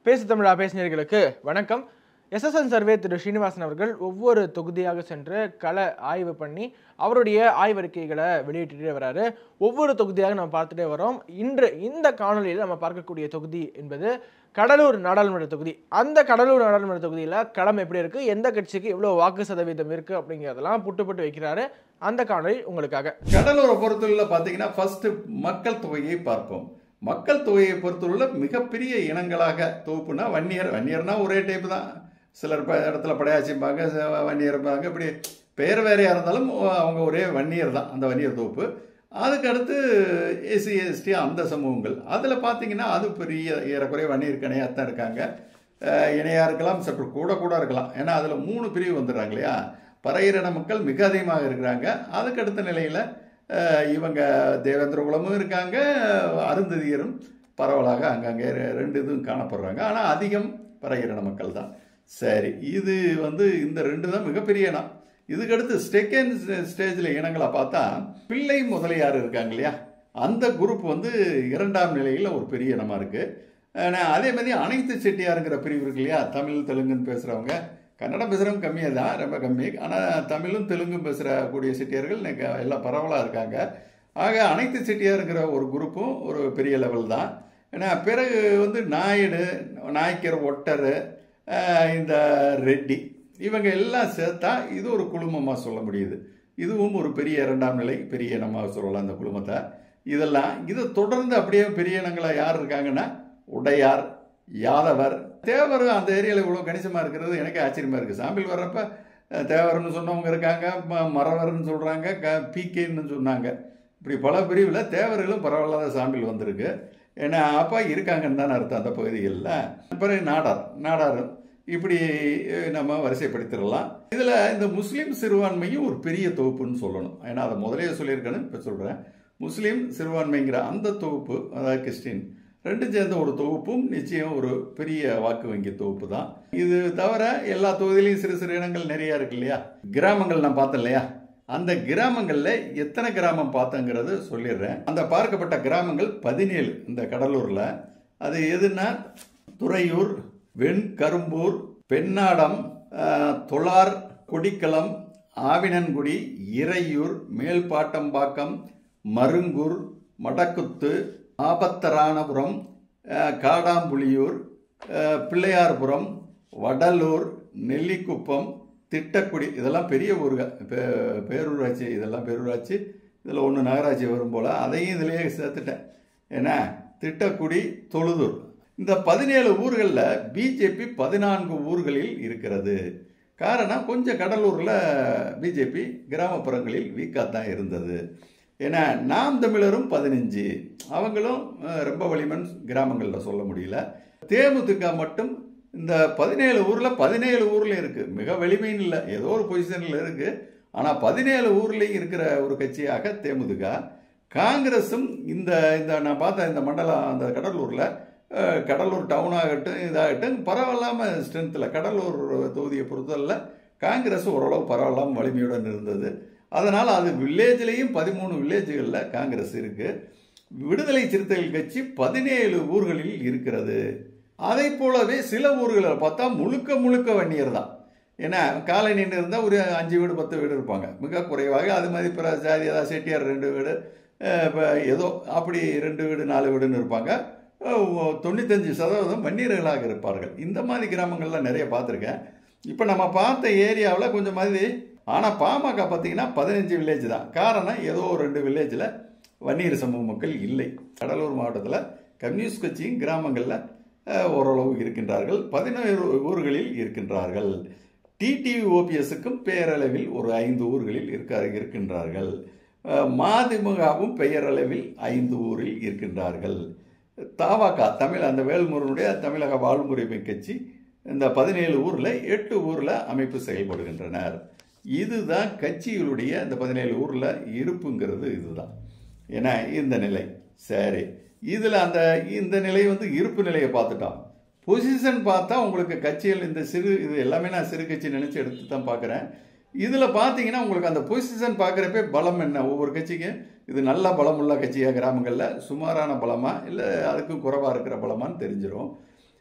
பேசு தமிழா பேசினர்களுக்கு வணக்கம் எஸ்எஸ்என் சர்வே திரு ஸ்ரீனிவாசன் அவர்கள் ஒவ்வொரு தொகுதியாக சென்று கள ஆய்வு பண்ணி அவருடைய ஆய்வறிக்கைகளை வெளியிட்டுட்டே வராரு ஒவ்வொரு தொகுதியாக நம்ம பார்த்துட்டே வரோம் இன்று இந்த காணொலியில் நம்ம பார்க்கக்கூடிய தொகுதி என்பது கடலூர் நாடாளுமன்ற தொகுதி அந்த கடலூர் நாடாளுமன்ற தொகுதியில் களம் எப்படி இருக்கு எந்த கட்சிக்கு எவ்வளவு வாக்கு சதவீதம் இருக்கு அப்படிங்கிறதெல்லாம் புட்டு புட்டு வைக்கிறாரு அந்த காணொலி உங்களுக்காக கடலூரை பொறுத்தவரையில் பார்த்தீங்கன்னா ஃபர்ஸ்ட் மக்கள் தொகையை பார்ப்போம் மக்கள் தொகையை பொறுத்தவரை மிகப்பெரிய இனங்களாக தொகுப்புனா வன்னியர் வன்னியர்னா ஒரே டைப் தான் சிலர் ப- இடத்துல படையாச்சிம்பாங்க ச- வன்னியர்பாங்க இப்படி பெயர் வேறையாக இருந்தாலும் அவங்க ஒரே வன்னியர் தான் அந்த வன்னியர் தொகுப்பு அதுக்கு அடுத்து எஸ்சி எஸ்டி அந்த சமூகங்கள் அதில் பார்த்தீங்கன்னா அது பெரிய ஏறக்குறைய வன்னியர் கணையாக தான் இருக்காங்க அஹ் இணையாக இருக்கலாம் சற்று கூட கூட இருக்கலாம் ஏன்னா அதில் மூணு பிரிவு வந்துடுறாங்க இல்லையா பறையிரின மக்கள் மிக அதிகமாக இருக்கிறாங்க அதுக்கு அடுத்த நிலையில் இவங்க தேவேந்திர குலமும் இருக்காங்க அருந்ததியரும் பரவலாக அங்கங்கே ரெ- ரெண்டு இதுவும் காணப்படுறாங்க ஆனால் அதிகம் பறையிரின மக்கள் தான் சரி இது வந்து இந்த ரெண்டு தான் மிகப்பெரிய இனம் இதுக்கடுத்து செகண்ட் ஸ்டேஜில் இனங்களை பார்த்தா பிள்ளை முதலியார் இருக்காங்க இல்லையா அந்த குரூப் வந்து இரண்டாம் நிலையில் ஒரு பெரிய இனமாக இருக்குது அதே மாதிரி அனைத்து செட்டியாருங்கிற பிரிவு இருக்கு இல்லையா தமிழ் தெலுங்குன்னு பேசுகிறவங்க கன்னடம் பேசுகிறவங்க கம்மியாக தான் ரொம்ப கம்மி ஆனால் தமிழும் தெலுங்கும் பேசுகிற கூடிய செட்டியார்கள் இன்னைக்கு எல்லாம் பரவலாக இருக்காங்க ஆக அனைத்து செட்டியாருங்கிற ஒரு குரூப்பும் ஒரு பெரிய லெவல் தான் ஏன்னா பிறகு வந்து நாயுடு நாய்க்கர் ஒட்டர் அஹ் இந்த ரெட்டி இவங்க எல்லாம் சேர்த்தா இது ஒரு குழுமமாக சொல்ல முடியுது இதுவும் ஒரு பெரிய இரண்டாம் நிலை பெரிய இனமாக சொல்லலாம் அந்த குழுமத்தை இதெல்லாம் இதை தொடர்ந்து அப்படியே பெரிய இனங்களா யார் இருக்காங்கன்னா உடையார் யாதவர் தேவர் அந்த ஏரியாவில் இவ்வளோ கணிசமாக இருக்கிறது எனக்கு ஆச்சரியமாக இருக்குது சாம்பிள் வர்றப்ப அஹ், தேவர்னு சொன்னவங்க இருக்காங்க ம- மறவர்னு சொல்கிறாங்க க பிகேன்னு சொன்னாங்க இப்படி பல பிரிவில் தேவர்களும் பரவாயில்லாத சாம்பிள் வந்திருக்கு ஏன்னா அப்பா இருக்காங்கன்னு தானே அர்த்தம் அந்த பகுதிகளில் பிறகு நாடார் நாடாரும் இப்படி அஹ், நம்ம வரிசைப்படுத்திடலாம் இதில் இந்த முஸ்லீம் சிறுபான்மையும் ஒரு பெரிய தொகுப்புன்னு சொல்லணும் ஏன்னா அதை முதலே சொல்லியிருக்கேன்னு இப்போ சொல்கிறேன் முஸ்லீம் சிறுபான்மைங்கிற அந்த தொகுப்பு அதாவது கிறிஸ்டின் ரெண்டும் சேர்ந்த ஒரு தொகுப்பும் நிச்சயம் ஒரு பெரிய வாக்கு வங்கி தொகுப்பு தான் இது தவிர எல்லா தொகுதியிலையும் சிறு சிறு இனங்கள் நிறைய இருக்கு இல்லையா கிராமங்கள் நான் பார்த்தேன் இல்லையா அந்த கிராமங்களில் எத்தனை கிராமம் பார்த்தங்கிறது சொல்லிடுறேன் அந்த பார்க்கப்பட்ட கிராமங்கள் பதினேழு இந்த கடலூரில் அது எதுன்னா துறையூர் வெண்கரும்பூர் பெண்ணாடம் ஆஹ், தொளார் கொடிக்களம் ஆவினன்குடி இறையூர் மேல்பாட்டம்பாக்கம் மருங்கூர் மடக்குத்து ஆபத்தரானபுரம் அஹ், காடாம்புலியூர் அஹ், பிள்ளையார்புரம் வடலூர் நெல்லிக்குப்பம் திட்டக்குடி இதெல்லாம் பெரிய ஊருக பே- பேரூராட்சி இதெல்லாம் பேரூராட்சி இதில் ஒன்று நகராட்சி வரும் போல் அதையும் இதிலேயே சேர்த்துட்டேன் ஏன்னா திட்டக்குடி தொழுதூர் இந்த பதினேழு ஊர்களில் பிஜேபி பதினான்கு ஊர்களில் இருக்கிறது காரணம் கொஞ்சம் கடலூரில் பிஜேபி கிராமப்புறங்களில் வீக்காக தான் இருந்தது ஏன்னா நாம் தமிழரும் பதினஞ்சு அவங்களும் அஹ், ரொம்ப வலிமன் கிராமங்களில் சொல்ல முடியல தேமுதிக மட்டும் இந்த பதினேழு ஊரில் பதினேழு ஊரில் இருக்குது மிக வலிமைன்னு இல்லை ஏதோ ஒரு பொசிஷனில் இருக்குது ஆனால் பதினேழு ஊர்லேயும் இருக்கிற ஒரு கட்சியாக தேமுதிக காங்கிரஸும் இந்த இந்த நான் பார்த்த இந்த மண்டலம் அந்த கடலூரில் அஹ், கடலூர் டவுன் ஆகட்டும் இதாகட்டும் பரவாயில்லாமல் ஸ்ட்ரென்த்தில் கடலூர் தொகுதியை பொறுத்தவரையில் காங்கிரஸ் ஓரளவு பரவாயில்லாமல் வலிமையுடன் இருந்தது அதனால் அது வில்லேஜ்லேயும் பதிமூணு வில்லேஜுகளில் காங்கிரஸ் இருக்குது விடுதலை சிறுத்தைகள் கட்சி பதினேழு ஊர்களில் இருக்கிறது அதை போலவே சில ஊர்களில் பார்த்தா முழுக்க முழுக்க வன்னியர் தான் ஏன்னா காலனின்னு இருந்தால் ஒரு அஞ்சு வீடு பத்து வீடு இருப்பாங்க மிக குறைவாக அது மாதிரி பிற ஜாதி ஏதாவது செட்டியார் ரெண்டு வீடு அஹ், இப்ப ஏதோ அப்படி ரெண்டு வீடு நாலு வீடுன்னு இருப்பாங்க அஹ், தொண்ணூத்தஞ்சு சதவீதம் வன்னியர்களாக இருப்பார்கள் இந்த மாதிரி கிராமங்கள்லாம் நிறைய பார்த்துருக்கேன் இப்போ நம்ம பார்த்த ஏரியாவில் கொஞ்சம் மாதிரி ஆனால் பாமக பார்த்தீங்கன்னா பதினஞ்சு வில்லேஜ் தான் காரணம் ஏதோ ஒரு ரெண்டு வில்லேஜில் வன்னியர் சமூக மக்கள் இல்லை கடலூர் மாவட்டத்தில் கம்யூனிஸ்ட் கட்சியும் கிராமங்களில் அஹ், ஓரளவு இருக்கின்றார்கள் பதினேழு ஊர்களில் இருக்கின்றார்கள் டிடிவி ஓபிஎஸ்க்கும் பேரளவில் ஒரு ஐந்து ஊர்களில் இருக்க இருக்கின்றார்கள் அஹ், மதிமுகவும் பெயரளவில் ஐந்து ஊரில் இருக்கின்றார்கள் தாவாக்கா தமிழ் அந்த வேல்முருகனுடைய தமிழக வாழ்முறைமை கட்சி இந்த பதினேழு ஊரில் எட்டு ஊரில் அமைப்பு செயல்படுகின்றனர் இதுதான் கட்சிகளுடைய இந்த பதினேழு ஊரில் இருப்புங்கிறது இதுதான் ஏன்னா இந்த நிலை சரி இதில் அந்த இந்த நிலை வந்து இருப்பு நிலையை பார்த்துட்டோம் பொசிஷன் பார்த்தா உங்களுக்கு கட்சிகள் இந்த சிறு இது எல்லாமே நான் சிறு கட்சி நினச்சி எடுத்து தான் பார்க்குறேன் இதில் பார்த்தீங்கன்னா உங்களுக்கு அந்த பொசிஷன் பார்க்குறப்பே பலம் என்ன ஒவ்வொரு கட்சிக்கும் இது நல்ல பலமுள்ள கட்சியாக கிராமங்களில் சுமாரான பலமா இல்லை அதுக்கும் குறைவாக இருக்கிற பலமான்னு தெரிஞ்சிடும்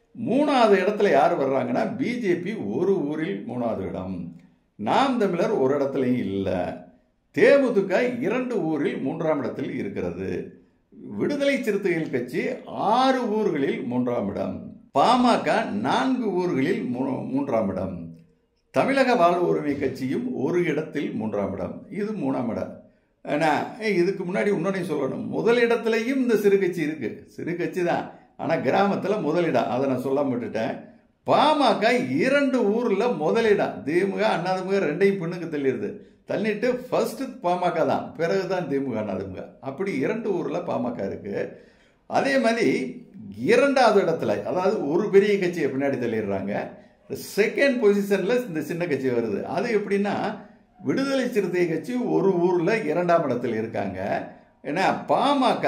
மூணாவது இடத்துல யார் வர்றாங்கன்னா பிஜேபி ஒரு ஊரில் மூணாவது இடம் நாம் தமிழர் ஒரு இடத்துலையும் இல்லை தேமுதிக இரண்டு ஊரில் மூன்றாம் இடத்தில் இருக்கிறது விடுதலை சிறுத்தைகள் கட்சி ஆறு ஊர்களில் மூன்றாம் இடம் பாமக நான்கு ஊர்களில் மூ- மூன்றாம் இடம் தமிழக வாழ்வு உரிமை கட்சியும் ஒரு இடத்தில் மூன்றாம் இடம் இது மூணாம் இடம் ஏன்னா இதுக்கு முன்னாடி இன்னொன்னு சொல்லணும் முதலிடத்துலையும் இந்த சிறு கட்சி இருக்கு சிறு கட்சி தான் ஆனால் கிராமத்தில் முதலிடம் அதை நான் சொல்லாம விட்டுட்டேன் பாமக இரண்டு ஊரில் முதலிடம் திமுக அண்ணாதிமுக ரெண்டையும் பெண்ணுக்கு தள்ளிடுது தள்ளிட்டு ஃபர்ஸ்ட் பாமக தான் பிறகு தான் திமுக அண்ணாதிமுக அப்படி இரண்டு ஊரில் பாமக இருக்கு அதே மாதிரி இரண்டாவது இடத்துல அதாவது ஒரு பெரிய கட்சியை பின்னாடி தள்ளிடுறாங்க செகண்ட் பொசிஷனில் இந்த சின்ன கட்சி வருது அது எப்படின்னா விடுதலை சிறுத்தை கட்சி ஒரு ஊரில் இரண்டாம் இடத்துல இருக்காங்க ஏன்னா பாமக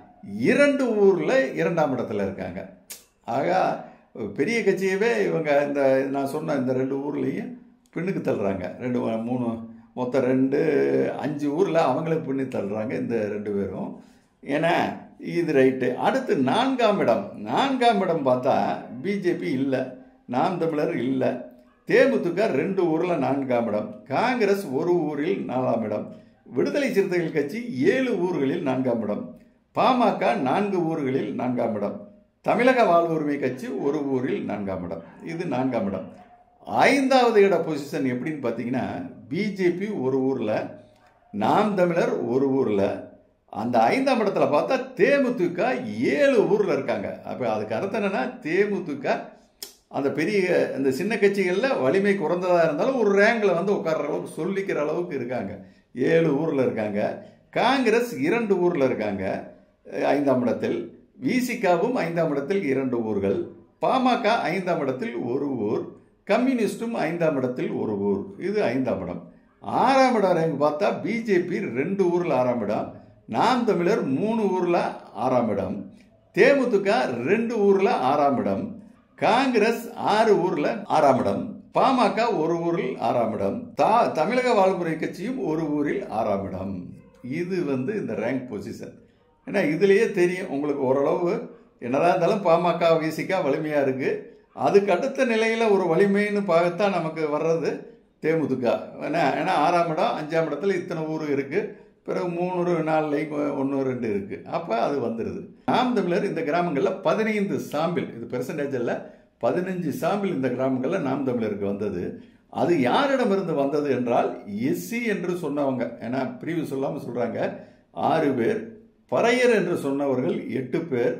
இரண்டு ஊரில் இரண்டாம் இடத்துல இருக்காங்க ஆக பெரிய கட்சியவே இவங்க இந்த நான் சொன்ன இந்த ரெண்டு ஊர்லேயும் பின்னுக்கு தள்ளுறாங்க ரெண்டு மூணு மொத்தம் ரெண்டு அஞ்சு ஊரில் அவங்களே பின்னு தள்ளுறாங்க இந்த ரெண்டு பேரும் ஏன்னா இது ரைட்டு அடுத்து நான்காம் இடம் நான்காம் இடம் பார்த்தா பிஜேபி இல்லை நாம் தமிழர் இல்லை தேமுதிக ரெண்டு ஊரில் நான்காம் இடம் காங்கிரஸ் ஒரு ஊரில் நாலாம் இடம் விடுதலை சிறுத்தைகள் கட்சி ஏழு ஊர்களில் நான்காம் இடம் பாமக நான்கு ஊர்களில் நான்காம் இடம் தமிழக வாழ்வு உரிமை கட்சி ஒரு ஊரில் நான்காம் இடம் இது நான்காம் இடம் ஐந்தாவது இட பொசிஷன் எப்படின்னு பார்த்தீங்கன்னா பிஜேபி ஒரு ஊரில் நாம் தமிழர் ஒரு ஊரில் அந்த ஐந்தாம் இடத்துல பார்த்தா தேமுதிக ஏழு ஊரில் இருக்காங்க அப்போ அதுக்கு அர்த்தம் என்னன்னா தேமுதிக அந்த பெரிய அந்த சின்ன கட்சிகளில் வலிமை குறைந்ததாக இருந்தாலும் ஒரு ரேங்கில் வந்து உட்கார்ற அளவுக்கு சொல்லிக்கிற அளவுக்கு இருக்காங்க ஏழு ஊரில் இருக்காங்க காங்கிரஸ் இரண்டு ஊரில் இருக்காங்க அஹ் ஐந்தாம் இடத்தில் விசிகாவும் ஐந்தாம் இடத்தில் இரண்டு ஊர்கள் பாமக ஐந்தாம் இடத்தில் ஒரு ஊர் கம்யூனிஸ்டும் ஐந்தாம் இடத்தில் ஒரு ஊர் இது ஐந்தாம் இடம் ஆறாம் இடம் ரேங்க் பார்த்தா பிஜேபி ரெண்டு ஊரில் ஆறாம் இடம் நாம் தமிழர் மூணு ஊரில் ஆறாம் இடம் தேமுதிக ரெண்டு ஊரில் ஆறாம் இடம் காங்கிரஸ் ஆறு ஊரில் ஆறாம் இடம் பாமக ஒரு ஊரில் ஆறாம் இடம் தா தமிழக வாழ்முறை கட்சியும் ஒரு ஊரில் ஆறாம் இடம் இது வந்து இந்த ரேங்க் பொசிஷன் ஏன்னா இதுலேயே தெரியும் உங்களுக்கு ஓரளவு என்னதான் இருந்தாலும் பாமக விசிகா வலிமையாக இருக்குது அதுக்கு அடுத்த நிலையில் ஒரு வலிமைன்னு பார்த்தான் நமக்கு வர்றது தேமுதிக ஏன்னா ஏன்னா ஆறாம் இடம் அஞ்சாம் இடத்துல இத்தனை ஊர் இருக்குது பிறகு மூணு நாலு ஒன்று ரெண்டு இருக்குது அப்போ அது வந்துடுது நாம் தமிழர் இந்த கிராமங்களில் பதினைந்து சாம்பிள் இது பெர்சன்டேஜ் இல்லை பதினஞ்சு சாம்பிள் இந்த கிராமங்களில் நாம் தமிழருக்கு வந்தது அது யாரிடமிருந்து வந்தது என்றால் எஸ்சி என்று சொன்னவங்க ஏன்னா பிரிவு சொல்லாமல் சொல்கிறாங்க ஆறு பேர் பறையர் என்று சொன்னவர்கள் எட்டு பேர்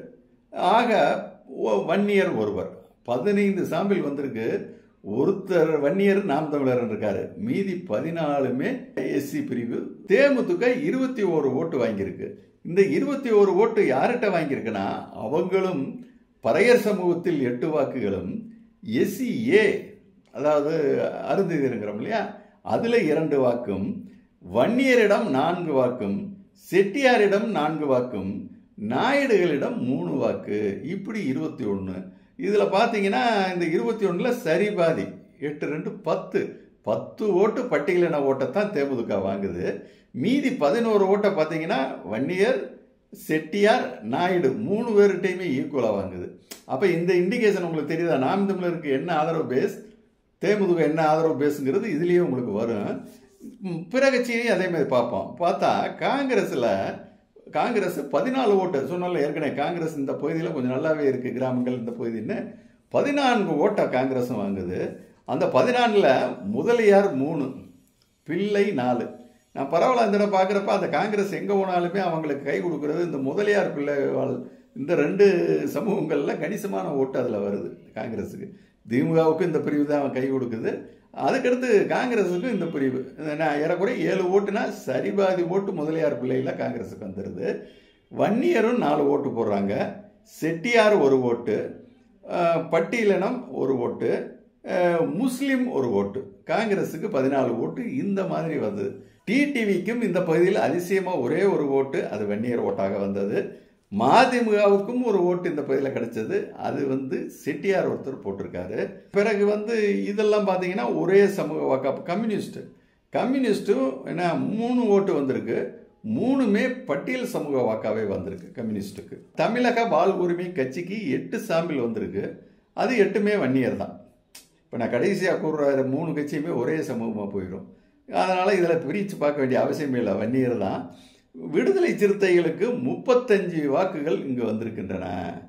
ஆக ஒ- வன்னியர் ஒருவர் பதினைந்து சாம்பிள் வந்திருக்கு ஒருத்தர் வன்னியர் நாம் தமிழர் இருக்காரு மீதி பதினாலுமே எஸ்சி பிரிவு தேமுதிக இருபத்தி ஓரு ஓட்டு வாங்கியிருக்கு இந்த இருபத்தி ஓரு ஓட்டு யார்கிட்ட வாங்கியிருக்குன்னா அவங்களும் பறையர் சமூகத்தில் எட்டு வாக்குகளும் எஸ்சி ஏ அதாவது அருந்ததிருங்கிறோம் இல்லையா அதில் இரண்டு வாக்கும் வன்னியரிடம் நான்கு வாக்கும் செட்டியாரிடம் நான்கு வாக்கும் நாயுடுகளிடம் மூணு வாக்கு இப்படி இருபத்தி ஒன்று இதில் பார்த்தீங்கன்னா இந்த இருபத்தி ஒன்றில் சரி பாதி எட்டு ரெண்டு பத்து பத்து ஓட்டு பட்டியலின ஓட்டைத்தான் தேமுதிக வாங்குது மீதி பதினோரு ஓட்டை பார்த்தீங்கன்னா வன்னியர் செட்டியார் நாயுடு மூணு பேர்கிட்டையுமே ஈக்குவலாக வாங்குது அப்போ இந்த இண்டிகேஷன் உங்களுக்கு தெரியுதா நாம் தமிழருக்கு என்ன ஆதரவு பேஸ் தேமுதிக என்ன ஆதரவு பேஸுங்கிறது இதுலேயே உங்களுக்கு வரும் ம், பிற கட்சியையும் அதே மாதிரி பார்ப்போம் பார்த்தா காங்கிரஸில் காங்கிரஸ் பதினாலு ஓட்டு சொன்னால ஏற்கனவே காங்கிரஸ் இந்த பகுதியில் கொஞ்சம் நல்லாவே இருக்குது கிராமங்கள் இந்த பகுதின்னு பதினான்கு ஓட்டை காங்கிரஸும் வாங்குது அந்த பதினாலில் முதலியார் மூணு பிள்ளை நாலு நான் பரவாயில்ல இந்த இடம் பார்க்குறப்ப அந்த காங்கிரஸ் எங்கே போனாலுமே அவங்களுக்கு கை கொடுக்கறது இந்த முதலியார் பிள்ளைவாள் இந்த ரெண்டு சமூகங்களில் கணிசமான ஓட்டு அதில் வருது காங்கிரஸுக்கு திமுகவுக்கு இந்த பிரிவு தான் கை கொடுக்குது அதுக்கடுத்து காங்கிரஸுக்கும் இந்த பிரிவு நான் ஏறக்குறைய ஏழு ஓட்டுனா சரிபாதி ஓட்டு முதலியார் பிள்ளையில் காங்கிரஸுக்கு வந்துடுது வன்னியரும் நாலு ஓட்டு போடுறாங்க செட்டியார் ஒரு ஓட்டு அஹ், பட்டியலினம் ஒரு ஓட்டு அஹ், முஸ்லிம் ஒரு ஓட்டு காங்கிரஸுக்கு பதினாலு ஓட்டு இந்த மாதிரி வந்தது டிடிவிக்கும் இந்த பகுதியில் அதிசயமாக ஒரே ஒரு ஓட்டு அது வன்னியர் ஓட்டாக வந்தது மதிமுகவுக்கும் ஒரு ஓட்டு இந்த பகுதியில் கிடைச்சது அது வந்து செட்டியார் ஒருத்தர் போட்டிருக்காரு பிறகு வந்து இதெல்லாம் பார்த்தீங்கன்னா ஒரே சமூக வாக்கா கம்யூனிஸ்ட் கம்யூனிஸ்ட்டும் என்ன மூணு ஓட்டு வந்திருக்கு மூணுமே பட்டியல் சமூக வாக்காவே வந்திருக்கு கம்யூனிஸ்ட்டுக்கு தமிழக வாழ் உரிமை கட்சிக்கு எட்டு சாம்பிள் வந்திருக்கு அது எட்டுமே வன்னியர் தான் இப்போ நான் கடைசியாக கூறுற மூணு கட்சியுமே ஒரே சமூகமாக போயிடும் அதனால் இதில் பிரித்து பார்க்க வேண்டிய அவசியமே இல்லை வன்னியர் தான் விடுதலை சிறுத்தைகளுக்கு முப்பத்தஞ்சு வாக்குகள் இங்கே வந்திருக்கின்றன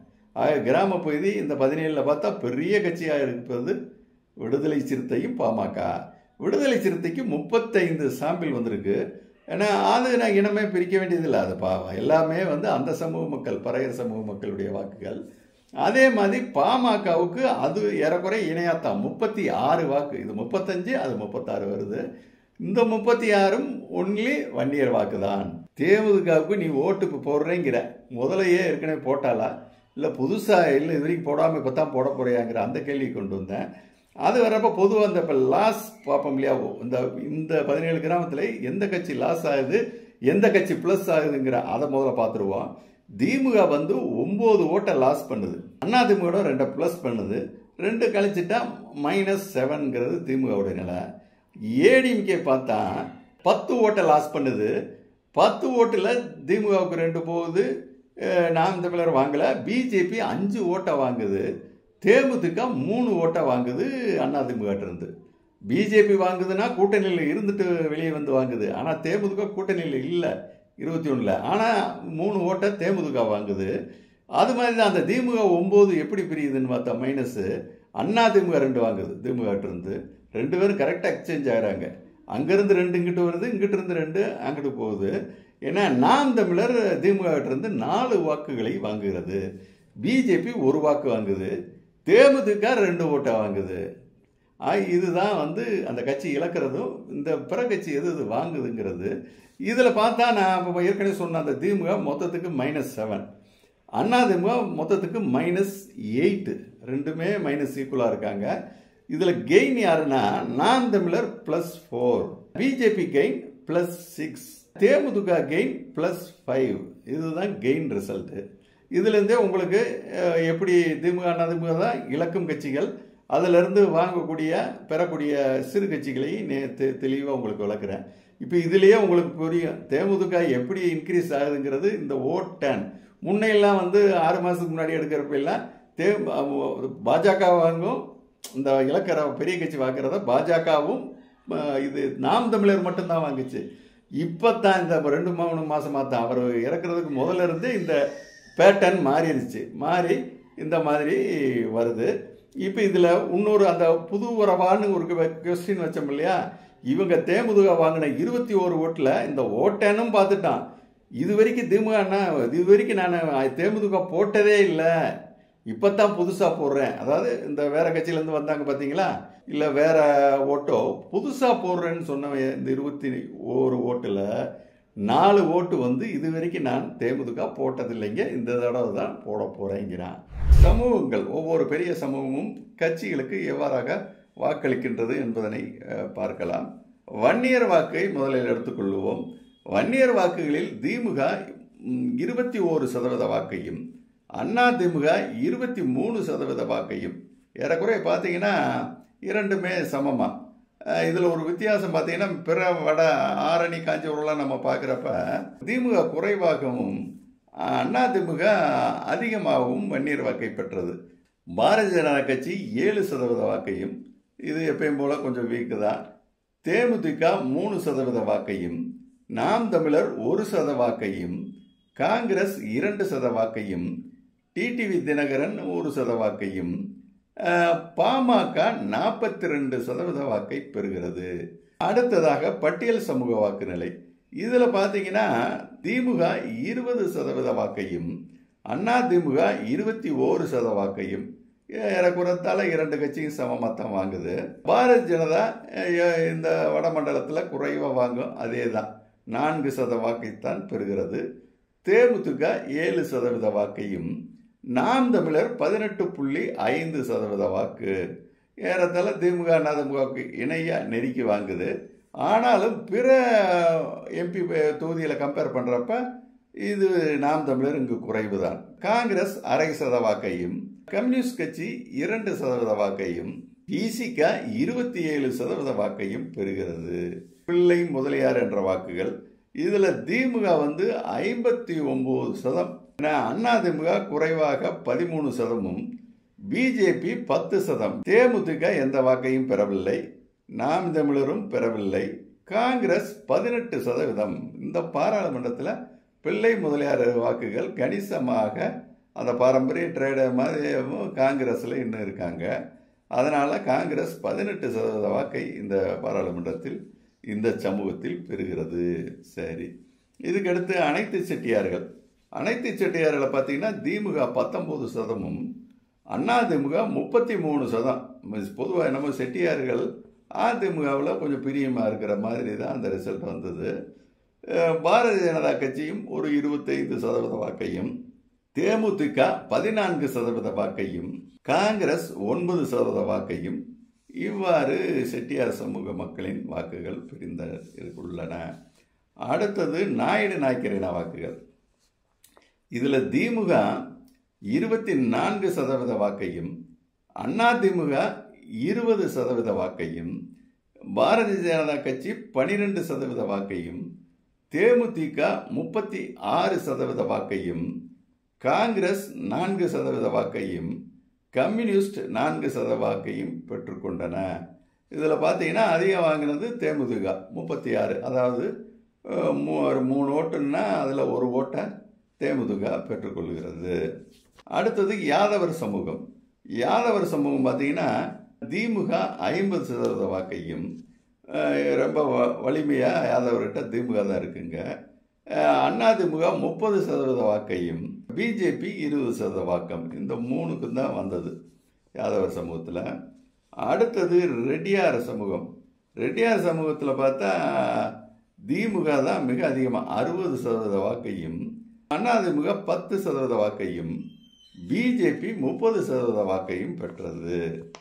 ஆக கிராம பகுதி இந்த பதினேழில் பார்த்தா பெரிய கட்சியாக இருப்பது விடுதலை சிறுத்தையும் பாமக விடுதலை சிறுத்தைக்கு முப்பத்தைந்து சாம்பிள் வந்திருக்கு ஏன்னா அது நான் இனமே பிரிக்க வேண்டியதில்லை அது பா எல்லாமே வந்து அந்த சமூக மக்கள் பறையர் சமூக மக்களுடைய வாக்குகள் அதே மாதிரி பாமகவுக்கு அது ஏறக்குறைய இணையாத்தான் முப்பத்தி ஆறு வாக்கு இது முப்பத்தஞ்சு அது முப்பத்தாறு வருது இந்த முப்பத்தி ஆறும் ஒன்லி வன்னியர் வாக்கு தான் தேமுதிகவுக்கு நீ ஓட்டு இப்போ போடுறேங்கிற முதலையே ஏற்கனவே போட்டாலா இல்லை புதுசாக இல்லை இது வரைக்கும் போடாமல் இப்போ தான் போட போறியாங்கிற அந்த கேள்வி கொண்டு வந்தேன் அது வரப்போ பொதுவாக இந்த இப்போ லாஸ் பார்ப்போம் இல்லையா இந்த இந்த பதினேழு கிராமத்தில் எந்த கட்சி லாஸ் ஆகுது எந்த கட்சி ப்ளஸ் ஆகுதுங்கிற அதை முதல்ல பார்த்துருவோம் திமுக வந்து ஒம்பது ஓட்டை லாஸ் பண்ணுது அண்ணா திமுக ரெண்டை ப்ளஸ் பண்ணுது ரெண்டு கழிச்சிட்டா மைனஸ் செவன்ங்கிறது திமுகவுடைய நிலை ஏடிஎம்கே பார்த்தா பத்து ஓட்டை லாஸ் பண்ணுது பத்து ஓட்டில் திமுகவுக்கு ரெண்டு போகுது அஹ் நாம் தமிழர் வாங்கலை பிஜேபி அஞ்சு ஓட்டை வாங்குது தேமுதிக மூணு ஓட்டை வாங்குது அதிமுக இருந்து பிஜேபி வாங்குதுன்னா கூட்டணியில் இருந்துட்டு வெளியே வந்து வாங்குது ஆனால் தேமுதிக கூட்டணியில் இல்லை இருபத்தி ஒன்றில் ஆனால் மூணு ஓட்டை தேமுதிக வாங்குது அது மாதிரி தான் அந்த திமுக ஒம்பது எப்படி பிரியுதுன்னு பார்த்தா மைனஸு அண்ணா திமுக ரெண்டு வாங்குது திமுக இருந்து ரெண்டு பேரும் கரெக்டாக எக்ஸ்சேஞ்ச் ஆகிறாங்க அங்கேருந்து ரெண்டு இங்கிட்டு வருது இங்கிட்டு இருந்து ரெண்டு அங்கிட்டு போகுது ஏன்னா நாம் தமிழர் திமுக இருந்து நாலு வாக்குகளை வாங்குகிறது பிஜேபி ஒரு வாக்கு வாங்குது தேமுதிக ரெண்டு ஓட்டை வாங்குது ஆ, இதுதான் வந்து அந்த கட்சி இழக்கிறதும் இந்த பிற கட்சி எது இது வாங்குதுங்கிறது இதில் பார்த்தா நான் இப்போ ஏற்கனவே சொன்ன அந்த திமுக மொத்தத்துக்கு மைனஸ் செவன் அதிமுக மொத்தத்துக்கு மைனஸ் எயிட்டு ரெண்டுமே மைனஸ் ஈக்குவலாக இருக்காங்க இதில் கெயின் யாருன்னா Naam Tamilar plus four BJP gain plus six DMDK gain plus five இதுதான் கெயின் ரிசல்ட்டு இதுலேருந்தே உங்களுக்கு அஹ், எப்படி திமுக அதிமுக தான் இலக்கும் கட்சிகள் அதிலிருந்து வாங்கக்கூடிய பெறக்கூடிய சிறு கட்சிகளையும் நே தெ- தெளிவாக உங்களுக்கு விளக்குறேன் இப்போ இதுலேயே உங்களுக்கு புரியும் தேமுதிக எப்படி இன்க்ரீஸ் ஆகுதுங்கிறது இந்த ஓட் டேன் முன்னையெல்லாம் வந்து ஆறு மாதத்துக்கு முன்னாடி எடுக்கிறப்ப எல்லாம் தே பாஜக வாங்கும் இந்த இலக்கர பெரிய கட்சி வாங்குறத பாஜகவும் இது நாம் தமிழர் மட்டும்தான் வாங்குச்சு இப்போ தான் இந்த ரெண்டு மூணு மாசமா தான் அவர் இறக்குறதுக்கு முதல்ல இருந்தே இந்த பேட்டர்ன் மாறிடுச்சு மாறி இந்த மாதிரி வருது இப்போ இதில் இன்னொரு அந்த புது உறவான்னு ஒரு கொஸ்டின் வச்சோம் இல்லையா இவங்க தேமுதிக வாங்கின இருபத்தி ஓரு ஓட்டில் இந்த ஓட்டேனும் பார்த்துட்டான் இது வரைக்கும் திமுகனா இது வரைக்கும் நான் தேமுதிக போட்டதே இல்லை இப்போ தான் புதுசாக போடுறேன் அதாவது இந்த வேற கட்சியிலேருந்து வந்தாங்க பார்த்தீங்களா இல்லை வேற ஓட்டோ புதுசாக போடுறேன்னு சொன்னவன் இந்த இருபத்தி ஓரு ஓட்டில் நாலு ஓட்டு வந்து இது வரைக்கும் நான் தேமுதிக போட்டதில்லைங்க இந்த தடவை தான் போட போகிறேங்கிறான் சமூகங்கள் ஒவ்வொரு பெரிய சமூகமும் கட்சிகளுக்கு எவ்வாறாக வாக்களிக்கின்றது என்பதனை அஹ், பார்க்கலாம் வன்னியர் வாக்கை முதலில் எடுத்துக்கொள்வோம் வன்னியர் வாக்குகளில் திமுக இருபத்தி ஓரு சதவீத வாக்கையும் அண்ணா திமுக இருபத்தி மூணு சதவீத வாக்கையும் ஏறக்குறைய பார்த்தீங்கன்னா இரண்டுமே சமமா அஹ், இதுல ஒரு வித்தியாசம் பார்த்தீங்கன்னா பிற வட ஆரணி காஞ்சிபுரம்லாம் நம்ம பார்க்குறப்ப திமுக குறைவாகவும் அண்ணா திமுக அதிகமாகவும் வன்னியர் வாக்கை பெற்றது பாரதிய ஜனதா கட்சி ஏழு சதவீத வாக்கையும் இது எப்பயும் போல கொஞ்சம் வீக்கு தான் தேமுதிக மூணு சதவீத வாக்கையும் நாம் தமிழர் ஒரு சத வாக்கையும் காங்கிரஸ் இரண்டு சத வாக்கையும் டிடிவி தினகரன் ஒரு சத வாக்கையும் அஹ், பாமக நாற்பத்தி ரெண்டு சதவீத வாக்கை பெறுகிறது அடுத்ததாக பட்டியல் சமூக வாக்கு நிலை இதில் பார்த்தீங்கன்னா திமுக இருபது சதவீத வாக்கையும் அண்ணா திமுக இருபத்தி ஓரு சத வாக்கையும் ஏறக்குறத்தால இரண்டு கட்சியும் சமமாக தான் வாங்குது பாரத் ஜனதா அஹ், இந்த வடமண்டலத்தில் குறைவாக வாங்கும் அதே தான் நான்கு சத வாக்கைத்தான் பெறுகிறது தேமுதிக ஏழு சதவீத வாக்கையும் நாம் தமிழர் பதினெட்டு புள்ளி ஐந்து சதவீத வாக்கு ஏறத்தாழ திமுக அதிமுகவுக்கு இணையாக நெருக்கி வாங்குது ஆனாலும் பிற எம்பி தொகுதியில் கம்பேர் பண்ணுறப்ப இது நாம் தமிழர் இங்கு குறைவு தான் காங்கிரஸ் அரை சத வாக்கையும் கம்யூனிஸ்ட் கட்சி இரண்டு சதவீத வாக்கையும் இசிக இருபத்தி ஏழு சதவீத வாக்கையும் பெறுகிறது பிள்ளை முதலியார் என்ற வாக்குகள் இதுல திமுக வந்து ஐம்பத்தி ஒன்பது சதம் அதிமுக குறைவாக பதிமூணு சதமும் பிஜேபி பத்து சதம் தேமுதிக எந்த வாக்கையும் பெறவில்லை நாம் தமிழரும் பெறவில்லை காங்கிரஸ் பதினெட்டு சதவீதம் இந்த பாராளுமன்றத்தில் பிள்ளை முதலியார் வாக்குகள் கணிசமாக அந்த பாரம்பரிய ட்ரேட மாதிரியும் காங்கிரஸில் இன்னும் இருக்காங்க அதனால் காங்கிரஸ் பதினெட்டு சதவீத வாக்கை இந்த பாராளுமன்றத்தில் இந்த சமூகத்தில் பெறுகிறது சரி இதுக்கடுத்து அனைத்து செட்டியார்கள் அனைத்து செட்டியார்களை பார்த்தீங்கன்னா திமுக பத்தொம்போது சதமும் அதிமுக முப்பத்தி மூணு சதம் பொதுவாக நம்ம செட்டியார்கள் அதிமுகவில் கொஞ்சம் பிரியமாக இருக்கிற மாதிரி தான் அந்த ரிசல்ட் வந்தது அஹ் பாரதிய ஜனதா கட்சியும் ஒரு இருபத்தைந்து சதவீத வாக்கையும் தேமுதிக பதினான்கு சதவீத வாக்கையும் காங்கிரஸ் ஒன்பது சதவீத வாக்கையும் இவ்வாறு செட்டியார் சமூக மக்களின் வாக்குகள் பிரிந்த உள்ளன அடுத்தது நாயுடு நாய்க்கரின வாக்குகள் இதில் திமுக இருபத்தி நான்கு சதவீத வாக்கையும் அதிமுக இருபது சதவீத வாக்கையும் பாரதிய ஜனதா கட்சி பனிரெண்டு சதவீத வாக்கையும் தேமுதிக முப்பத்தி ஆறு சதவீத வாக்கையும் காங்கிரஸ் நான்கு சதவீத வாக்கையும் கம்யூனிஸ்ட் நான்கு சதவீத வாக்கையும் பெற்றுக்கொண்டன இதில் பார்த்தீங்கன்னா அதிகம் வாங்கினது தேமுதிக முப்பத்தி ஆறு அதாவது அஹ், மூ- ஒரு மூணு ஓட்டுன்னா அதில் ஒரு ஓட்டை தேமுதிக பெற்றுக்கொள்கிறது அடுத்தது யாதவர் சமூகம் யாதவர் சமூகம் பார்த்தீங்கன்னா திமுக ஐம்பது சதவீத வாக்கையும் அஹ், ரொம்ப வ- வலிமையா யாதவர்கிட்ட திமுக தான் இருக்குங்க அஹ், அதிமுக முப்பது சதவீத வாக்கையும் பிஜேபி இருபது சதவீத வாக்கம் இந்த மூணுக்கும் தான் வந்தது யாதவர் சமூகத்தில் அடுத்தது ரெட்டியார் சமூகம் ரெட்டியார் சமூகத்தில் பார்த்தா திமுக தான் மிக அதிகமாக அறுபது சதவீத வாக்கையும் அதிமுக பத்து சதவீத வாக்கையும் பிஜேபி முப்பது சதவீத வாக்கையும் பெற்றது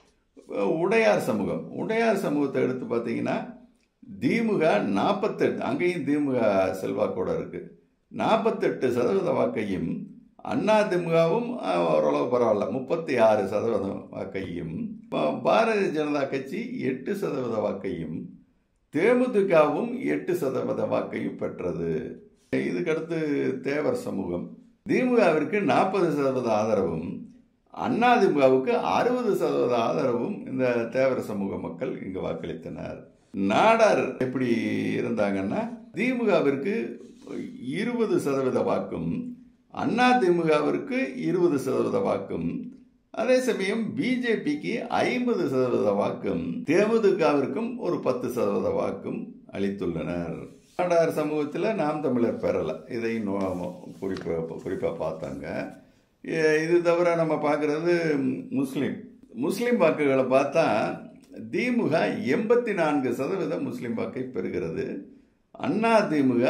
உடையார் சமூகம் உடையார் சமூகத்தை எடுத்து பார்த்தீங்கன்னா திமுக நாற்பத்தெட்டு அங்கேயும் திமுக செல்வாக்கோட இருக்கு நாற்பத்தெட்டு சதவீத வாக்கையும் அதிமுகவும் அஹ், ஓரளவு பரவாயில்ல முப்பத்தி ஆறு சதவீதம் வாக்கையும் பா- பாரதிய ஜனதா கட்சி எட்டு சதவீத வாக்கையும் தேமுதிகவும் எட்டு சதவீத வாக்கையும் பெற்றது இதுக்கடுத்து தேவர் சமூகம் திமுகவிற்கு நாற்பது சதவீத ஆதரவும் அதிமுகவுக்கு அறுபது சதவீத ஆதரவும் இந்த தேவர் சமூக மக்கள் இங்கு வாக்களித்தனர் நாடார் எப்படி இருந்தாங்கன்னா திமுகவிற்கு இருபது சதவீத வாக்கும் அதிமுகவிற்கு இருபது சதவீத வாக்கும் அதே சமயம் பிஜேபிக்கு ஐம்பது சதவீத வாக்கும் தேமுதிகவிற்கும் ஒரு பத்து சதவீத வாக்கும் அளித்துள்ளனர் நாடார் சமூகத்தில் நாம் தமிழர் பெறலை இதை குறிப்பாக குறிப்பாக பார்த்தாங்க எ- இது தவிர நம்ம பார்க்குறது முஸ்லீம் முஸ்லீம் வாக்குகளை பார்த்தா திமுக எண்பத்தி நான்கு சதவீதம் முஸ்லீம் வாக்கை பெறுகிறது அண்ணா திமுக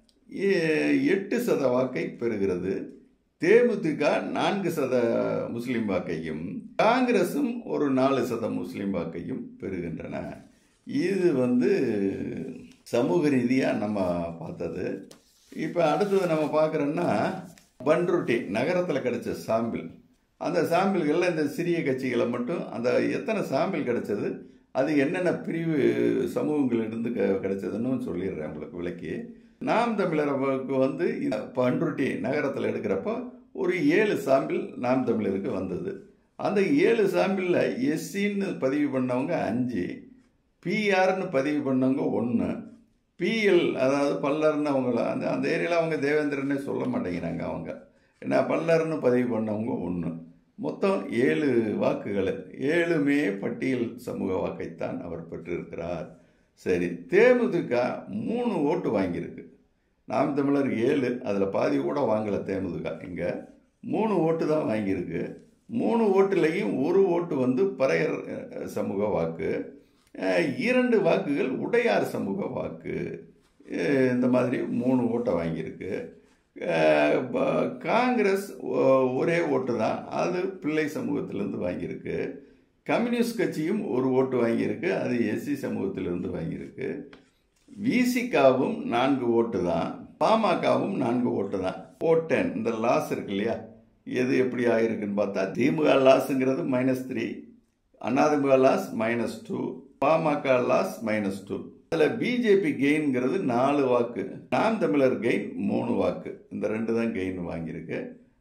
எட்டு சத வாக்கை பெறுகிறது தேமுதிக நான்கு சத முஸ்லீம் வாக்கையும் காங்கிரசும் ஒரு நாலு சத முஸ்லீம் வாக்கையும் பெறுகின்றன இது வந்து சமூக ரீதியாக நம்ம பார்த்தது இப்போ அடுத்தது நம்ம பார்க்குறோன்னா பன்ருட்டி நகரத்தில் கிடைச்ச சாம்பிள் அந்த சாம்பிள்களில் இந்த சிறிய கட்சிகளை மட்டும் அந்த எத்தனை சாம்பிள் கிடைச்சது அது என்னென்ன பிரிவு சமூகங்களிலிருந்து க கிடைச்சதுன்னு சொல்லிடுறேன் உங்களுக்கு விளக்கி நாம் தமிழருக்கு வந்து இந்த பன்ருட்டி நகரத்தில் எடுக்கிறப்போ ஒரு ஏழு சாம்பிள் நாம் தமிழருக்கு வந்தது அந்த ஏழு சாம்பிளில் எஸ்சின்னு பதிவு பண்ணவங்க அஞ்சு பிஆர்னு பதிவு பண்ணவங்க ஒன்று பிஎல் அதாவது பல்லர்னு அவங்கள அந்த அந்த ஏரியாவில் அவங்க தேவேந்திரனே சொல்ல மாட்டேங்கிறாங்க அவங்க ஏன்னா பல்லர்னு பதிவு பண்ணவங்க ஒன்று மொத்தம் ஏழு வாக்குகள் ஏழுமே பட்டியல் சமூக வாக்கைத்தான் அவர் பெற்றிருக்கிறார் சரி தேமுதிக மூணு ஓட்டு வாங்கியிருக்கு நாம் தமிழர் ஏழு அதில் பாதி கூட வாங்கலை தேமுதிக இங்கே மூணு ஓட்டு தான் வாங்கியிருக்கு மூணு ஓட்டுலேயும் ஒரு ஓட்டு வந்து பறையர் அஹ், சமூக வாக்கு அஹ், இரண்டு வாக்குகள் உடையார் சமூக வாக்கு அஹ், இந்த மாதிரி மூணு ஓட்டை வாங்கியிருக்கு அஹ், ப- காங்கிரஸ் ஒ- ஒரே ஓட்டு தான் அது பிள்ளை சமூகத்திலேருந்து வாங்கியிருக்கு கம்யூனிஸ்ட் கட்சியும் ஒரு ஓட்டு வாங்கியிருக்கு அது எஸ்சி சமூகத்திலிருந்து வாங்கியிருக்கு விசிகாவும் நான்கு ஓட்டு தான் பாமகவும் நான்கு ஓட்டு தான் ஓட்டன் இந்த லாஸ் இருக்கு இல்லையா எது எப்படி ஆயிருக்குன்னு பார்த்தா திமுக லாஸ்ங்கிறது minus three AIADMK loss minus two PMK loss minus two அதில் பிஜேபி கெயின்ங்கிறது நாலு வாக்கு நாம் தமிழர் கெயின் மூணு வாக்கு இந்த ரெண்டு தான் கெயின் வாங்கியிருக்கு